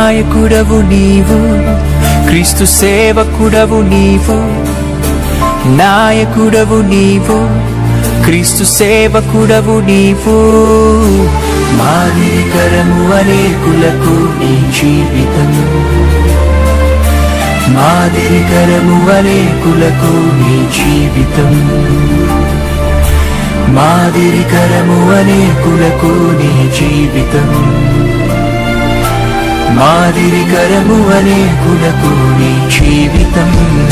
నాయకుడవు నీవు క్రీస్తు సేవకుడవు నీవు నాయకుడవు నీవు క్రీస్తు సేవకుడవు నీవు మాదిరికరము అనేకులకు నీ జీవితం మాదిరికరము అనేకులకు నీ జీవితం మాదిరికరము అనేకులకు నీ జీవితం మాదిరికరము అనేకులకు నీ జీవితం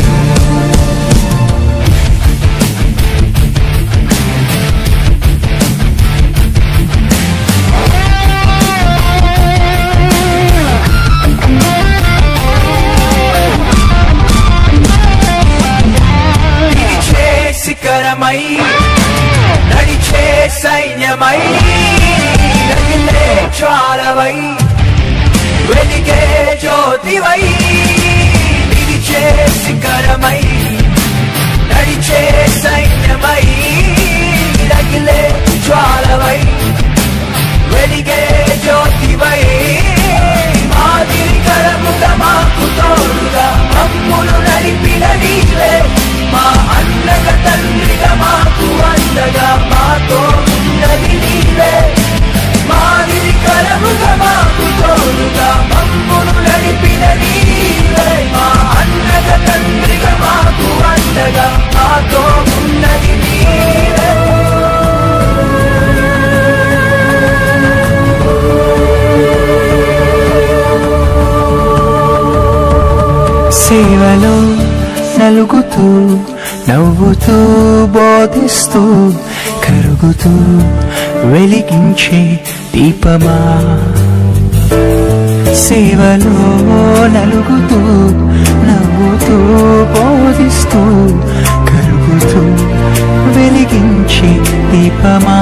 నడిచే శిఖరమై నడిచే సైన్యమై రగిలే జ్వాలవై వెలిగే జ్యోతివై నిలిచే శిఖరమై నడిచే సైన్యమై రగిలే జ్వాలవై వెలిగే జ్యోతివై మాదిరికరముగా మాకు తోడుగా మమ్ములు నడిపిన నీవే మా అన్నగ తండ్రిగా మాకు అండగా మాతో ఉన్నది నీవే మాదిరికరముగా మాకు తోడుగా మమ్ములు నడిపిన నీవే మా అన్నగ తండ్రిగా మాకు అండగా మాతో ఉన్నది నీవే సేవలో నలుగుతూ నవ్వుతూ బోధిస్తూ కరుగుతూ వెలిగించే దీపమా సేవలో నలుగుతూ నవ్వుతూ బోధిస్తూ కరుగుతూ వెలిగించే దీపమా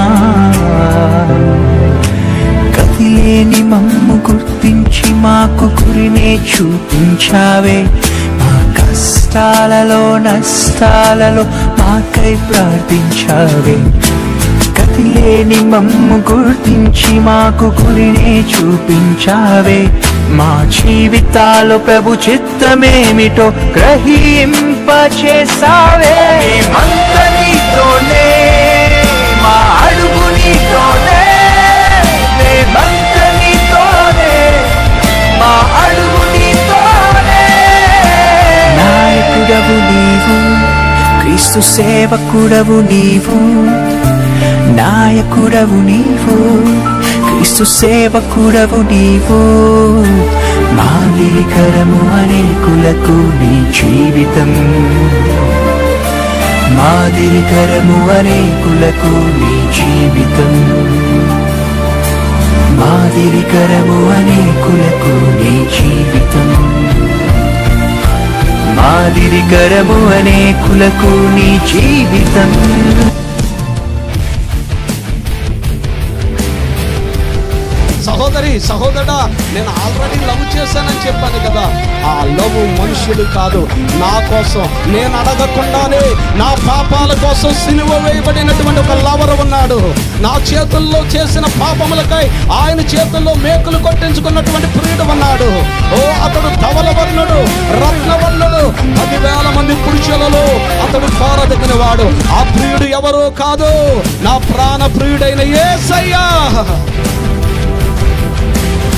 కదిలేని మమ్ము గుర్తించి మాకు గురినే చూపించావే మా కష్టాలలో నష్టాలలో మాకై ప్రార్థించావే కదిలేని మమ్ము గుర్తించి మాకు గురినే చూపించావే మా జీవితాలు ప్రభు చిత్తమేమిటో గ్రహింపచేసావే మేమంత నీతోనే మా అడుగు నీతోనే మేమంత నీతోనే మా అడుగు నీతోనే నాయకుడవు నీవు క్రీస్తు సేవకుడవు నీవు నాయకుడవు నీవు క్రీస్తు సేవకుడవు నీవు మాదిరికరము అనేకులకు నీ జీవితం మాదిరికరము అనేకులకు నీ జీవితం మాదిరికరము అనేకులకు నీ జీవితం మాదిరికరము అనేకులకు నీ జీవితం సహోదరి సహోదరా నేను ఆల్రెడీ లవ్ చేశానని చెప్పాను కదా ఆ లవ్ మనుషుడు కాదు నా కోసం నేను అడగకుండానే నా పాపాల కోసం సిలువ వేయబడినటువంటి ఒక లవర్ ఉన్నాడు నా చేతుల్లో చేసిన పాపములకై ఆయన చేతుల్లో మేకులు కొట్టించుకున్నటువంటి ప్రియుడు ఉన్నాడు ఓ అతడు ధవల వర్ణుడు రత్నవర్ణుడు పదివేల మంది పురుషులలో అతడు కోరదగిన వాడు ఆ ప్రియుడు ఎవరో కాదు నా ప్రాణ ప్రియుడైన ఏసయ్యా